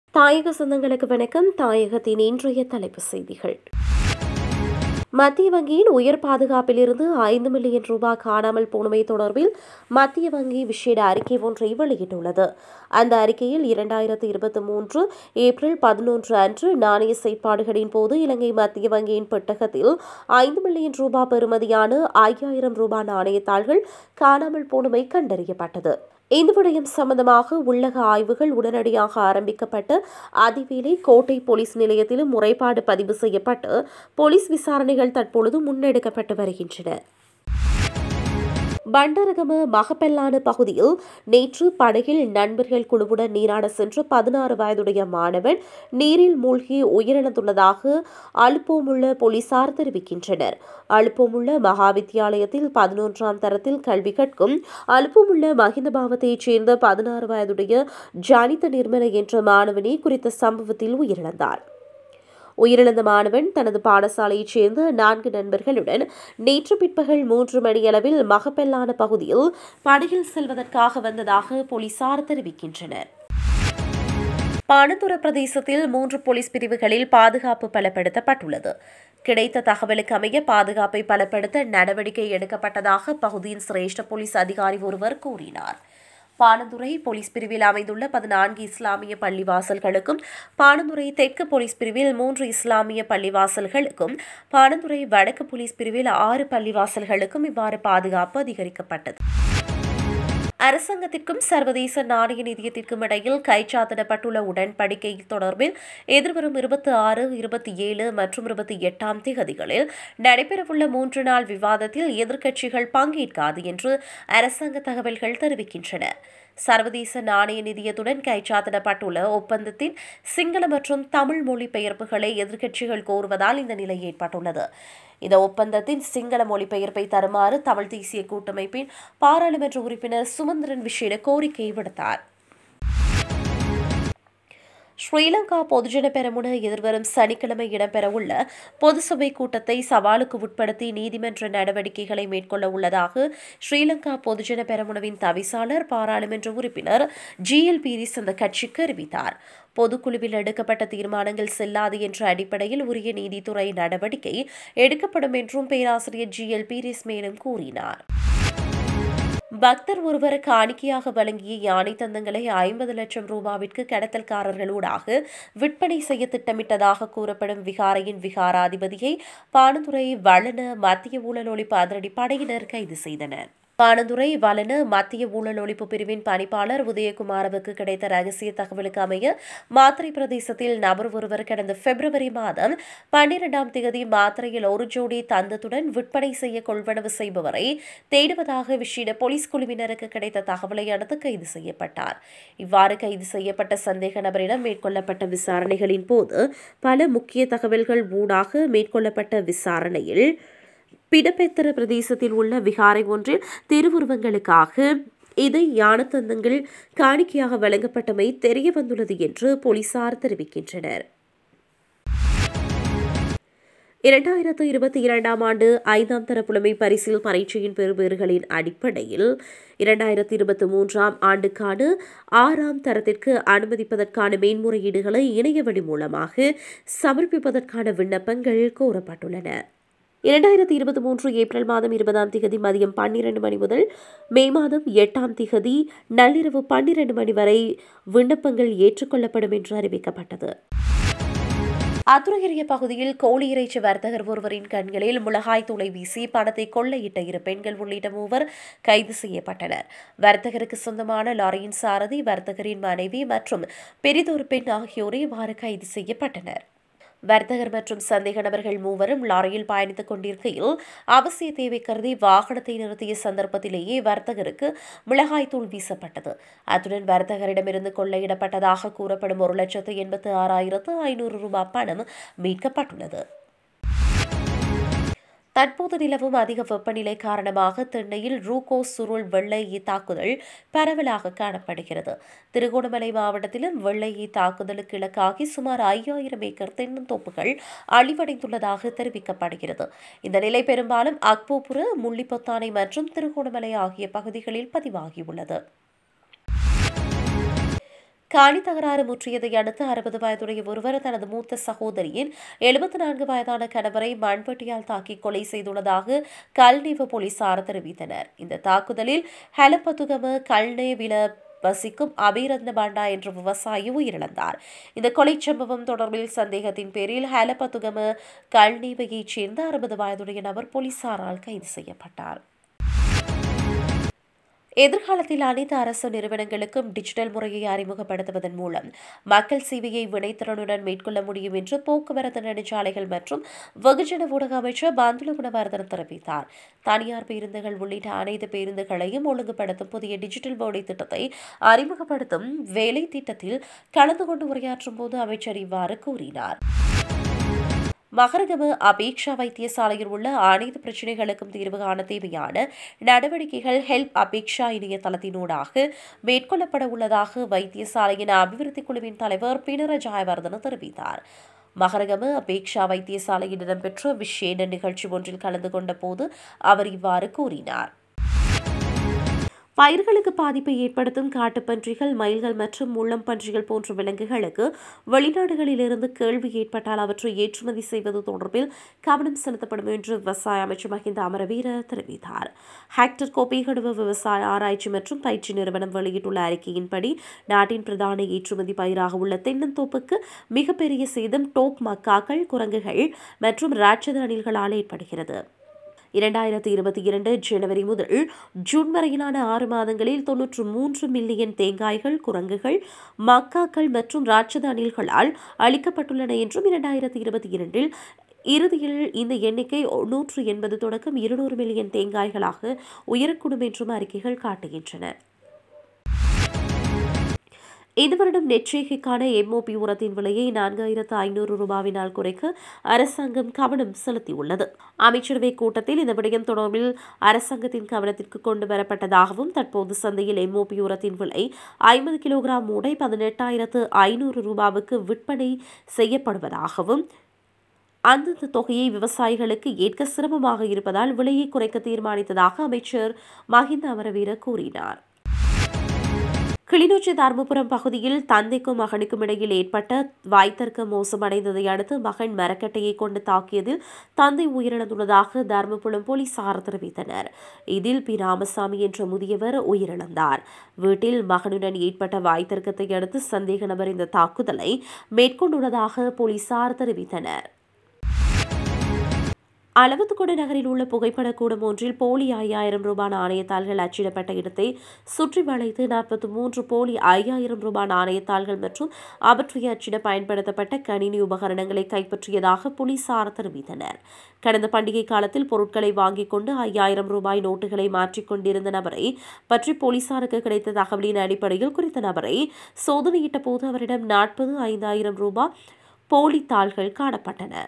தாயக சொந்தங்களுக்கு வணக்கம் தாயகத்தின் இன்றைய தலைப்பு செய்திகள் மத்திய வங்கியின் உயர் பாதுகாப்பிலிருந்து ஐந்து மில்லியன் ரூபாய் காணாமல் போனமை தொடர்பில் மத்திய வங்கி விசேட அறிக்கை ஒன்றை வெளியிட்டுள்ளது அந்த அறிக்கையில் இரண்டாயிரத்து இருபத்தி மூன்று ஏப்ரல் பதினொன்று அன்று நாணய செயற்பாடுகளின் போது இலங்கை மத்திய வங்கியின் பெட்டகத்தில் ஐந்து மில்லியன் ரூபாய் பெறுமதியான ஐயாயிரம் ரூபாய் நாணயத்தாள்கள் காணாமல் போனமை கண்டறியப்பட்டது இந்த விடயம் சம்பந்தமாக உள்ளக ஆய்வுகள் உடனடியாக ஆரம்பிக்கப்பட்டு அதிவேளை கோட்டை போலீஸ் நிலையத்திலும் முறைப்பாடு பதிவு செய்யப்பட்டு போலீஸ் விசாரணைகள் தற்பொழுது முன்னெடுக்கப்பட்டு வருகின்றன பண்டரகம மகப்பெல்லான பகுதியில் நேற்று படகில் நண்பர்கள் குழுவுடன் நீராட சென்ற பதினாறு வயதுடைய மாணவன் நீரில் மூழ்கி உயிரிழந்துள்ளதாக அலுப்போமுள்ள போலீசார் தெரிவிக்கின்றனர் அலுப்போமுள்ள மகா வித்தியாலயத்தில் பதினொன்றாம் தரத்தில் கல்வி கற்கும் அலுப்போமுள்ள மகிந்தபாவத்தைச் சேர்ந்த பதினாறு வயதுடைய ஜானித நிர்மல என்ற மாணவனே குறித்த சம்பவத்தில் உயிரிழந்தார் உயிரிழந்த மாணவன் தனது பாடசாலையைச் சேர்ந்த நான்கு நண்பர்களுடன் நேற்று பிற்பகல் மூன்று மணியளவில் மகப்பெல்லான பகுதியில் படகில் செல்வதற்காக வந்ததாக போலீசார் தெரிவிக்கின்றனர் பானதுர பிரதேசத்தில் மூன்று போலீஸ் பிரிவுகளில் பாதுகாப்பு பலப்படுத்தப்பட்டுள்ளது கிடைத்த தகவலுக்கு அமைய பாதுகாப்பை பலப்படுத்த நடவடிக்கை எடுக்கப்பட்டதாக பகுதியின் சிரேஷ்ட போலீஸ் அதிகாரி ஒருவர் கூறினார் பானந்துறை போலீஸ் பிரிவில் அமைந்துள்ள பதினான்கு இஸ்லாமிய பள்ளிவாசல்களுக்கும் பானந்துறை தெற்கு போலீஸ் பிரிவில் மூன்று இஸ்லாமிய பள்ளிவாசல்களுக்கும் பானந்துறை வடக்கு போலீஸ் பிரிவில் ஆறு பள்ளிவாசல்களுக்கும் இவ்வாறு பாதுகாப்பு அதிகரிக்கப்பட்டது அரசாங்கத்திற்கும் சர்வதேச நாணய நிதியத்திற்கும் இடையில் கைச்சாத்திடப்பட்டுள்ள உடன்படிக்கை தொடர்பில் எதிர்வரும் இருபத்தி ஆறு இருபத்தி ஏழு மற்றும் இருபத்தி எட்டாம் தேதிகளில் நடைபெறவுள்ள மூன்று நாள் விவாதத்தில் எதிர்க்கட்சிகள் பங்கேற்காது என்று அரசாங்க தகவல்கள் தெரிவிக்கின்றன சர்வதேச நாணய நிதியத்துடன் கைச்சாத்திடப்பட்டுள்ள ஒப்பந்தத்தின் சிங்கள மற்றும் தமிழ் மொழிபெயர்ப்புகளை எதிர்க்கட்சிகள் கோருவதால் இந்த நிலை ஏற்பட்டுள்ளது இந்த ஒப்பந்தத்தின் சிங்கள மொழிபெயர்ப்பை தருமாறு தமிழ் தேசிய கூட்டமைப்பின் பாராளுமன்ற உறுப்பினர் சுமந்திரன் விஷேட கோரிக்கை விடுத்தார் ஸ்ரீலங்கா பொதுஜன பெரமுன எதிர்வரும் சனிக்கிழமை இடம்பெறவுள்ள பொதுசபை கூட்டத்தை சவாலுக்கு உட்படுத்தி நீதிமன்ற நடவடிக்கைகளை மேற்கொள்ள உள்ளதாக ஸ்ரீலங்கா பொதுஜன பெரமுனவின் தவிசாளர் பாராளுமன்ற உறுப்பினர் ஜி எல் பீரிஸ் அந்த கட்சிக்கு அறிவித்தார் பொதுக்குழுவில் எடுக்கப்பட்ட தீர்மானங்கள் செல்லாது என்ற அடிப்படையில் உரிய நீதித்துறை நடவடிக்கை எடுக்கப்படும் என்றும் பேராசிரியர் ஜி எல் பீரிஸ் மேலும் கூறினார் பக்தர் ஒருவர் காணிக்கையாக வழங்கிய யானை தந்தங்களை ஐம்பது லட்சம் ரூபாவிற்கு கடத்தல்காரர்களூடாக விற்பனை செய்ய திட்டமிட்டதாக கூறப்படும் விகாரையின் விகாராதிபதியை பானதுரை வளன மத்திய ஊழல் ஒழிப்பு அதிரடி படையினர் கைது செய்தனர் பானதுரை வலன மத்திய ஊழல் ஒழிப்பு பிரிவின் பணிப்பாளர் உதயகுமாரவுக்கு கிடைத்த ரகசிய தகவலுக்கு அமைய மாத்திரை பிரதேசத்தில் நபர் ஒருவர் கடந்த பிப்ரவரி மாதம் பன்னிரெண்டாம் தேதி மாத்திரையில் ஒரு ஜோடி தந்தத்துடன் விற்பனை செய்ய கொள்வனவு செய்பவரை தேடுவதாக விஷய போலீஸ் குழுவினருக்கு கிடைத்த தகவலை அடுத்து கைது செய்யப்பட்டார் இவ்வாறு கைது செய்யப்பட்ட சந்தேக நபரிடம் மேற்கொள்ளப்பட்ட விசாரணைகளின் போது பல முக்கிய தகவல்கள் ஊடாக மேற்கொள்ளப்பட்ட விசாரணையில் பிடபெத்தர பிரதேசத்தில் உள்ள விகாரை ஒன்றில் திருவுருவங்களுக்காக இதை யானத்தந்தங்கள் காணிக்கையாக வழங்கப்பட்டமை தெரிய வந்துள்ளது என்று போலீசார் தெரிவிக்கின்றனர் இரண்டாயிரத்து இருபத்தி இரண்டாம் ஆண்டு ஐந்தாம் தர புலமை பரிசில் பரீட்சையின் பெறுபேறுகளின் அடிப்படையில் இரண்டாயிரத்தி இருபத்தி மூன்றாம் ஆண்டுக்கான ஆறாம் தரத்திற்கு அனுமதிப்பதற்கான மேன்முறையீடுகளை இணையவழி மூலமாக சமர்ப்பிப்பதற்கான விண்ணப்பங்கள் கோரப்பட்டுள்ளன இரண்டாயிரத்தி இருபத்தி மூன்று ஏப்ரல் மாதம் இருபதாம் திகதி மதியம் பன்னிரண்டு மணி முதல் மே மாதம் எட்டாம் திகதி நள்ளிரவு பன்னிரண்டு மணி வரை விண்ணப்பங்கள் ஏற்றுக்கொள்ளப்படும் என்று அறிவிக்கப்பட்டது அத்துறையரிய பகுதியில் கோழி இறைச்சி வர்த்தகர் ஒருவரின் கண்களில் முளகாய் தூளை வீசி பணத்தை கொள்ளையிட்ட இரு பெண்கள் உள்ளிட்ட மூவர் கைது செய்யப்பட்டனர் வர்த்தகருக்கு சொந்தமான லாரியின் சாரதி வர்த்தகரின் மனைவி மற்றும் பெரிதொரு பெண் ஆகியோரே இவ்வாறு கைது செய்யப்பட்டனர் வர்த்தகர் மற்றும் சந்தேக நபர்கள் மூவரும் லாரியில் பயணித்துக் கொண்டிருக்கையில் அவசிய தேவை கருதி வாகனத்தை நிறுத்திய சந்தர்ப்பத்திலேயே வர்த்தகருக்கு மிளகாய்த்தூள் வீசப்பட்டது அத்துடன் வர்த்தகரிடமிருந்து கொள்ளையிடப்பட்டதாக கூறப்படும் ஒரு லட்சத்து எண்பத்து ஆறாயிரத்து ஐநூறு ரூபாய் பணம் மீட்கப்பட்டுள்ளது தற்போது நிலவும் அதிக வெப்பநிலை காரணமாக தென்னையில் ரூகோ சுருள் வெள்ளை ஈ தாக்குதல் பரவலாக காணப்படுகிறது திருகோணமலை மாவட்டத்திலும் வெள்ளை ஈ தாக்குதலுக்கு இலக்காகி சுமார் ஐயாயிரம் ஏக்கர் தென்னந்தோப்புகள் அழிவடைந்துள்ளதாக தெரிவிக்கப்படுகிறது இந்த நிலை பெரும்பாலும் அக்போபுர முள்ளிப்பொத்தானை மற்றும் திருகோணமலை ஆகிய பகுதிகளில் பதிவாகியுள்ளது காணி தகராறு முற்றியதை அடுத்து அறுபது வயதுடைய ஒருவர் தனது மூத்த சகோதரியின் எழுபத்தி நான்கு வயதான கணவரை மண்வெட்டியால் தாக்கி கொலை செய்துள்ளதாக கல்நீவு போலீசார் தெரிவித்தனர் இந்த தாக்குதலில் ஹெலபத்துகம கல்நேவில வசிக்கும் அபிரத்ன பாண்டா என்ற விவசாயி உயிரிழந்தார் இந்த கொலை சம்பவம் தொடர்பில் சந்தேகத்தின் பேரில் ஹேலபத்துகம கல்நீவையைச் சேர்ந்த அறுபது வயதுடைய நபர் போலீசாரால் கைது செய்யப்பட்டார் எதிர்காலத்தில் அனைத்து அரசு நிறுவனங்களுக்கும் டிஜிட்டல் முறையை அறிமுகப்படுத்துவதன் மூலம் மக்கள் சேவையை வினைத்திறனுடன் மேற்கொள்ள முடியும் என்று போக்குவரத்து நெடுஞ்சாலைகள் மற்றும் வெகுஜன ஊடக அமைச்சர் பந்துல குணவர்தன் தெரிவித்தார் தனியார் பேருந்துகள் உள்ளிட்ட அனைத்து பேருந்துகளையும் ஒழுங்குபடுத்தும் புதிய டிஜிட்டல் போர்டை திட்டத்தை அறிமுகப்படுத்தும் வேலை திட்டத்தில் கலந்து கொண்டு உரையாற்றும் போது அமைச்சர் இவ்வாறு கூறினார் மகரகம அபேக்ஷா வைத்தியசாலையில் உள்ள அனைத்து பிரச்சினைகளுக்கும் தீர்வு காண தேவையான நடவடிக்கைகள் ஹெல்ப் அபேக்ஷா இணையதளத்தினூடாக மேற்கொள்ளப்பட உள்ளதாக வைத்தியசாலையின் அபிவிருத்தி குழுவின் தலைவர் பினர ஜாயவர்தன தெரிவித்தார் மகரகம அபேக்ஷா வைத்தியசாலையில் இடம்பெற்ற விசேட நிகழ்ச்சி ஒன்றில் கலந்து கொண்ட போது அவர் இவ்வாறு கூறினார் பயிர்களுக்கு பாதிப்பை ஏற்படுத்தும் காட்டுப்பன்றிகள் மயில்கள் மற்றும் முள்ளம் பன்றிகள் போன்ற விலங்குகளுக்கு வெளிநாடுகளிலிருந்து கேள்வி ஏற்பட்டால் அவற்றை ஏற்றுமதி செய்வது தொடர்பில் கவனம் செலுத்தப்படும் என்று விவசாய அமைச்சர் மஹிந்த அமரவீர தெரிவித்தார் ஹெக்டர் கோப்பைகடுவ விவசாய ஆராய்ச்சி மற்றும் பயிற்சி நிறுவனம் வெளியிட்டுள்ள அறிக்கையின்படி நாட்டின் பிரதான ஏற்றுமதி பயிராக உள்ள தென்னந்தோப்புக்கு மிகப்பெரிய சேதம் டோப் மக்காக்கள் குரங்குகள் மற்றும் ராட்சத அணில்களால் ஏற்படுகிறது இரண்டாயிரத்தி இருபத்தி இரண்டு ஜனவரி முதல் ஜூன் வரையிலான ஆறு மாதங்களில் தொன்னூற்று மூன்று மில்லியன் தேங்காய்கள் குரங்குகள் மக்காக்கள் மற்றும் ராட்சத அணில்களால் அளிக்கப்பட்டுள்ளன என்றும் இரண்டாயிரத்தி இருபத்தி இரண்டில் இறுதியில் இந்த எண்ணிக்கை நூற்று எண்பது தொடக்கம் இருநூறு மில்லியன் தேங்காய்களாக உயரக்கூடும் என்றும் அறிக்கைகள் காட்டுகின்றன இந்த வருடம் நெற்றேகைக்கான எம்ஓபி உரத்தின் விலையை நான்காயிரத்து ஐநூறு ரூபாவினால் குறைக்க அரசாங்கம் கவனம் செலுத்தியுள்ளது அமைச்சரவை கூட்டத்தில் இந்த விடயம் தொடர்பில் அரசாங்கத்தின் கவனத்திற்கு கொண்டு வரப்பட்டதாகவும் தற்போது சந்தையில் எம்ஓபி உரத்தின் விலை ஐம்பது கிலோகிராம் மூடை பதினெட்டாயிரத்து ஐநூறு ரூபாவுக்கு விற்பனை செய்யப்படுவதாகவும் அந்தந்த தொகையை விவசாயிகளுக்கு ஏற்க சிரமமாக இருப்பதால் விலையை குறைக்க தீர்மானித்ததாக அமைச்சர் மஹிந்த அமரவீர கூறினார் கிளிநொச்சி தர்மபுரம் பகுதியில் தந்தைக்கும் மகனுக்கும் இடையில் ஏற்பட்ட வாய்த்தர்க்கம் மோசமடைந்ததை அடுத்து மகன் மரக்கட்டையை கொண்டு தாக்கியதில் தந்தை உயிரிழந்துள்ளதாக தர்மபுரம் போலீசார் தெரிவித்தனர் இதில் பி ராமசாமி என்ற முதியவர் உயிரிழந்தார் வீட்டில் மகனுடன் ஏற்பட்ட வாய்த்தர்க்கத்தை அடுத்து சந்தேக நபர் இந்த தாக்குதலை மேற்கொண்டுள்ளதாக போலீசார் தெரிவித்தனர் அளவத்துக்கொடு நகரில் உள்ள புகைப்படக்கூடம் ஒன்றில் போலி ஐயாயிரம் ரூபாய் நாணயத்தாள்கள் அச்சிடப்பட்ட இடத்தை சுற்றி வளைத்து நாற்பத்தி மூன்று போலி ஐயாயிரம் ரூபாய் நாணயத்தாள்கள் மற்றும் அவற்றை அச்சிட பயன்படுத்தப்பட்ட கணினி உபகரணங்களை கைப்பற்றியதாக போலீசார் தெரிவித்தனர் கடந்த பண்டிகை காலத்தில் பொருட்களை வாங்கிக் கொண்டு ஐயாயிரம் ரூபாய் நோட்டுகளை மாற்றிக் கொண்டிருந்த நபரை பற்றி போலீசாருக்கு கிடைத்த தகவலின் அடிப்படையில் குறித்த நபரை சோதனையிட்ட போது அவரிடம் நாற்பது ஐந்தாயிரம் ரூபாய் போலி தாள்கள் காணப்பட்டன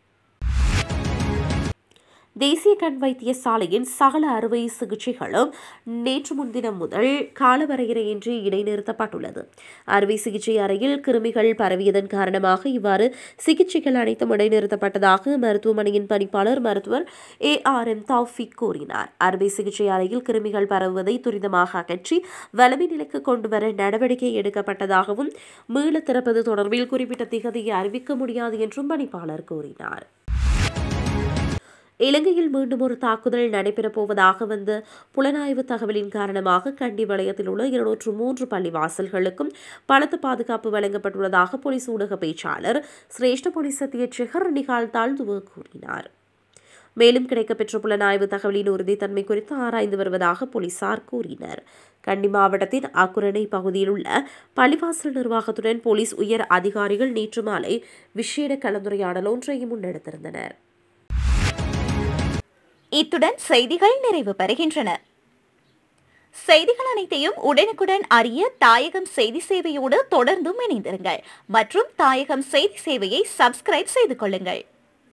தேசிய கண் வைத்தியசாலையின் சகல அறுவை சிகிச்சைகளும் நேற்று முன்தினம் முதல் காலவரையறையின்றி இடைநிறுத்தப்பட்டுள்ளது அறுவை சிகிச்சை அறையில் கிருமிகள் பரவியதன் காரணமாக இவ்வாறு சிகிச்சைகள் அனைத்தும் இடைநிறுத்தப்பட்டதாக மருத்துவமனையின் பணிப்பாளர் மருத்துவர் ஏ ஆர் எம் தௌஃபிக் கூறினார் அறுவை சிகிச்சை அறையில் கிருமிகள் பரவுவதை துரிதமாக அகற்றி வலிமை நிலைக்கு கொண்டுவர நடவடிக்கை எடுக்கப்பட்டதாகவும் மீள திறப்பது தொடர்பில் குறிப்பிட்ட திகதியை அறிவிக்க முடியாது என்றும் பணிப்பாளர் கூறினார் இலங்கையில் மீண்டும் ஒரு தாக்குதல் நடைபெறப் போவதாக வந்த புலனாய்வு தகவலின் காரணமாக கண்டி வலயத்தில் உள்ள இருநூற்று மூன்று பள்ளிவாசல்களுக்கும் பலத்த பாதுகாப்பு வழங்கப்பட்டுள்ளதாக போலீஸ் ஊடக பேச்சாளர் சிரேஷ்ட போலீஸ் அத்தியட்சகர் நிகால் தாழ்துவ கூறினார் மேலும் கிடைக்கப்பெற்ற புலனாய்வு தகவலின் உறுதித்தன்மை குறித்து ஆராய்ந்து வருவதாக போலீசார் கூறினர் கண்டி மாவட்டத்தின் அக்குரணை பகுதியில் உள்ள பள்ளிவாசல் நிர்வாகத்துடன் போலீஸ் உயர் அதிகாரிகள் நேற்று மாலை விசேட கலந்துரையாடல் ஒன்றையும் முன்னெடுத்திருந்தனர் இத்துடன் செய்திகள் நிறைவு பெறுகின்றன செய்திகள் அனைத்தையும் உடனுக்குடன் அறிய தாயகம் செய்தி சேவையோடு தொடர்ந்தும் இணைந்திருங்கள் மற்றும் தாயகம் செய்தி சேவையை சப்ஸ்கிரைப் செய்து கொள்ளுங்கள்